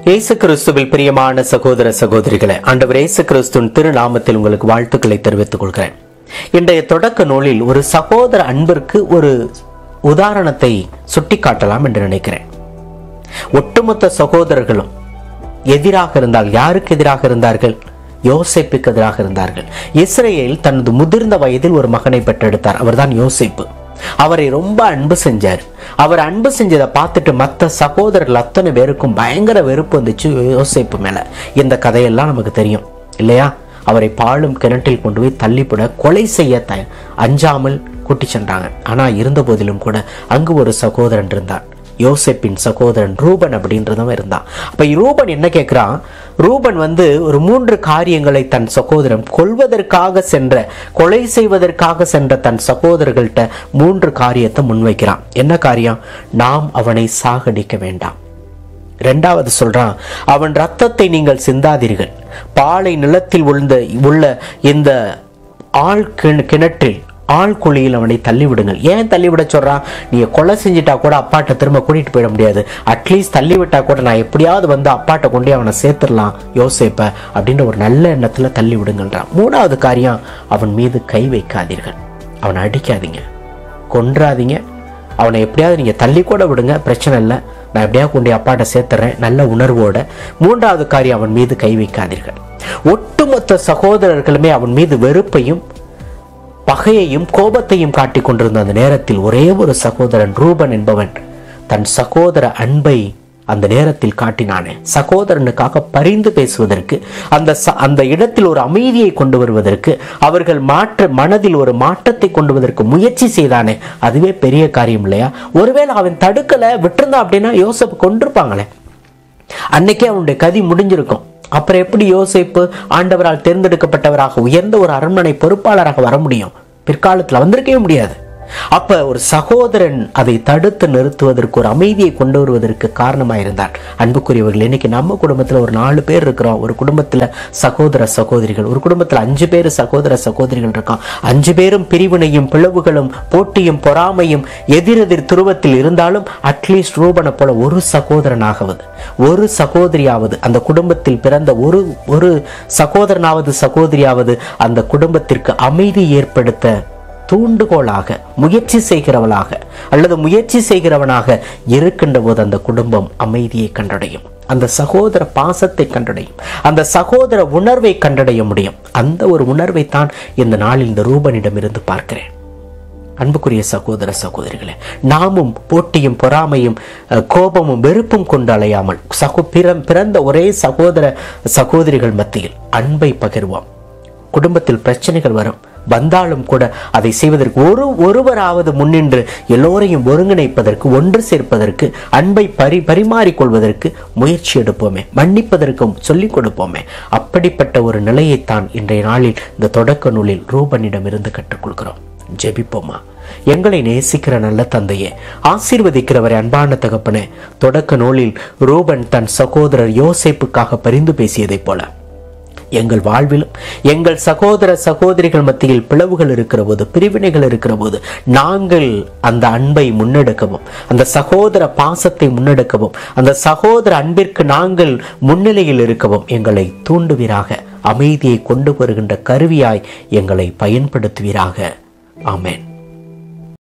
இயேசு கிறிஸ்துவில் பிரியமான சகோதர சகோதரிகளே ஆண்டவர் இயேசு கிறிஸ்துவின் திருநாமத்தில் உங்களுக்கு வாழ்த்துக்களை தெரிவித்துக் கொள்கிறேன் இன்றைய தொடக்க நூலில் ஒரு சகோதர அன்பிற்கு ஒரு உதாரணத்தை சுட்டிக்காட்டலாம் என்று நினைக்கிறேன் ஒட்டுமொத்த சகோதரர்களும் எதிராக இருந்தால் யாருக்கு எதிராக இருந்தார்கள் யோசேப்புக்கு எதிராக இருந்தார்கள் இஸ்ரேல் தனது முதிர்ந்த வயதில் ஒரு மகனை பெற்றெடுத்தார் அவர்தான் யோசேப்பு அவரை ரொம்ப அன்பு செஞ்சார் அவர் அன்பு செஞ்சதை பார்த்துட்டு மற்ற சகோதரர்கள் அத்தனை பேருக்கும் பயங்கர வெறுப்பு வந்துச்சு யோசேப்பு மேல இந்த கதையெல்லாம் நமக்கு தெரியும் இல்லையா அவரை பாழும் கிணற்றில் கொண்டு போய் தள்ளிப்பட கொலை செய்ய த அஞ்சாமல் கூட்டி சென்றாங்க ஆனா இருந்த போதிலும் கூட அங்கு ஒரு சகோதரன் இருந்தான் யோசேப்பின் சகோதரன் ரூபன் அப்படின்றதும் இருந்தான் அப்ப ரூபன் என்ன கேட்கிறான் ரூபன் வந்து ஒரு மூன்று காரியங்களை தன் சகோதரன் கொல்வதற்காக சென்ற கொலை செய்வதற்காக சென்ற தன் சகோதரர்கள்ட்ட மூன்று காரியத்தை முன்வைக்கிறான் என்ன காரியம் நாம் அவனை சாகடிக்க வேண்டாம் ரெண்டாவது சொல்றான் அவன் ரத்தத்தை நீங்கள் சிந்தாதீர்கள் பாலை நிலத்தில் உள்ள உள்ள இந்த ஆள் கிண- கிணற்றில் ஆள் குழியில் அவனை தள்ளிவிடுங்கள் ஏன் தள்ளிவிட சொல்றான் நீங்க கொலை செஞ்சிட்டா கூட அப்பாட்ட திரும்ப கூட்டிட்டு போயிட முடியாது அட்லீஸ்ட் தள்ளிவிட்டா கூட நான் எப்படியாவது வந்து அப்பாட்ட கொண்டு அவனை சேர்த்துடலாம் யோசிப்ப அப்படின்ற ஒரு நல்ல எண்ணத்துல தள்ளி விடுங்கன்றான் மூணாவது காரியம் அவன் மீது கை வைக்காதீர்கள் அவனை அடிக்காதீங்க கொன்றாதீங்க அவனை எப்படியாவது நீங்க தள்ளி கூட விடுங்க பிரச்சனை இல்லை நான் எப்படியாவது கொண்டு போய் அப்பாட்ட சேர்த்துறேன் நல்ல உணர்வோட மூன்றாவது காரியம் அவன் மீது கை வைக்காதீர்கள் ஒட்டுமொத்த சகோதரர்களுமே அவன் மீது வெறுப்பையும் பகையையும் கோபத்தையும் காட்டிக் கொண்டிருந்த அந்த நேரத்தில் ஒரே ஒரு சகோதரன் ரூபன் என்பவன் தன் சகோதர அன்பை அந்த நேரத்தில் காட்டினானே சகோதரனுக்காக பரிந்து பேசுவதற்கு அந்த ச- அந்த இடத்தில் ஒரு அமைதியை கொண்டு வருவதற்கு அவர்கள் மாற்ற மனதில் ஒரு மாற்றத்தை கொண்டு வருவதற்கு முயற்சி செய்தானே அதுவே பெரிய காரியம் இல்லையா ஒருவேளை அவன் தடுக்கல விட்டிருந்தான் அப்படின்னா யோசப் கொண்டிருப்பாங்களே அன்னைக்கே அவனுடைய கதி முடிஞ்சிருக்கும் அப்புறம் எப்படி யோசிப்பு ஆண்டவரால் தேர்ந்தெடுக்கப்பட்டவராக உயர்ந்த ஒரு அரண்மனை பொறுப்பாளராக வர முடியும் பிற்காலத்தில் வந்திருக்கவே முடியாது அப்ப ஒரு சகோதரன் அதை தடுத்து நிறுத்துவதற்கு ஒரு அமைதியை கொண்டு வருவதற்கு காரணமாயிருந்தார் அன்புக்குரியவர்கள் இன்னைக்கு நம்ம குடும்பத்துல ஒரு நாலு பேர் இருக்கிறோம் ஒரு குடும்பத்துல சகோதர சகோதரிகள் ஒரு குடும்பத்துல அஞ்சு பேர் சகோதர சகோதரிகள் இருக்கோம் அஞ்சு பேரும் பிரிவினையும் பிளவுகளும் போட்டியும் பொறாமையும் எதிரெதிர் துருவத்தில் இருந்தாலும் அட்லீஸ்ட் ரூபனை போல ஒரு சகோதரனாகவது ஒரு சகோதரியாவது அந்த குடும்பத்தில் பிறந்த ஒரு ஒரு சகோதரனாவது சகோதரியாவது அந்த குடும்பத்திற்கு அமைதி ஏற்படுத்த தூண்டுகோலாக முயற்சி செய்கிறவளாக அல்லது முயற்சி செய்கிறவனாக இருக்கின்ற போது அந்த குடும்பம் அமைதியை கண்டடையும் அந்த சகோதர பாசத்தை கண்டடையும் அந்த சகோதர உணர்வை கண்டடைய முடியும் அந்த ஒரு உணர்வை தான் இந்த நாளில் இந்த ரூபனிடம் இருந்து பார்க்கிறேன் அன்புக்குரிய சகோதர சகோதரிகளே நாமும் போட்டியும் பொறாமையும் அஹ், கோபமும் வெறுப்பும் கொண்டு அலையாமல் சகோ பிற- பிறந்த ஒரே சகோதர சகோதரிகள் மத்தியில் அன்பை பகிர்வோம் குடும்பத்தில் பிரச்சனைகள் வரும் வந்தாலும் கூட அதை செய்வதற்கு ஒரு ஒருவராவது முன்னின்று எல்லோரையும் ஒருங்கிணைப்பதற்கு ஒன்று சேர்ப்பதற்கு அன்பை பரி பரிமாறிக்கொள்வதற்கு முயற்சி எடுப்போமே மன்னிப்பதற்கும் சொல்லிக் கொடுப்போமே அப்படிப்பட்ட ஒரு நிலையைத்தான் இன்றைய நாளில் இந்த தொடக்க நூலில் ரூபனிடம் இருந்து கற்றுக்கொள்கிறோம் ஜெபிப்போமா எங்களை நேசிக்கிற நல்ல தந்தையே ஆசீர்வதிக்கிறவரை அன்பான தகப்பனே தொடக்க நூலில் ரூபன் தன் சகோதரர் யோசேப்புக்காக பரிந்து பேசியதைப் போல எங்கள் வாழ்விலும் எங்கள் சகோதர சகோதரிகள் மத்தியில் பிளவுகள் இருக்கிற போது பிரிவினைகள் இருக்கிற போது நாங்கள் அந்த அன்பை முன்னெடுக்கவும் அந்த சகோதர பாசத்தை முன்னெடுக்கவும் அந்த சகோதர அன்பிற்கு நாங்கள் முன்னிலையில் இருக்கவும் எங்களை தூண்டுவீராக அமைதியை கொண்டு வருகின்ற கருவியாய் எங்களை பயன்படுத்துவீராக ஆமென்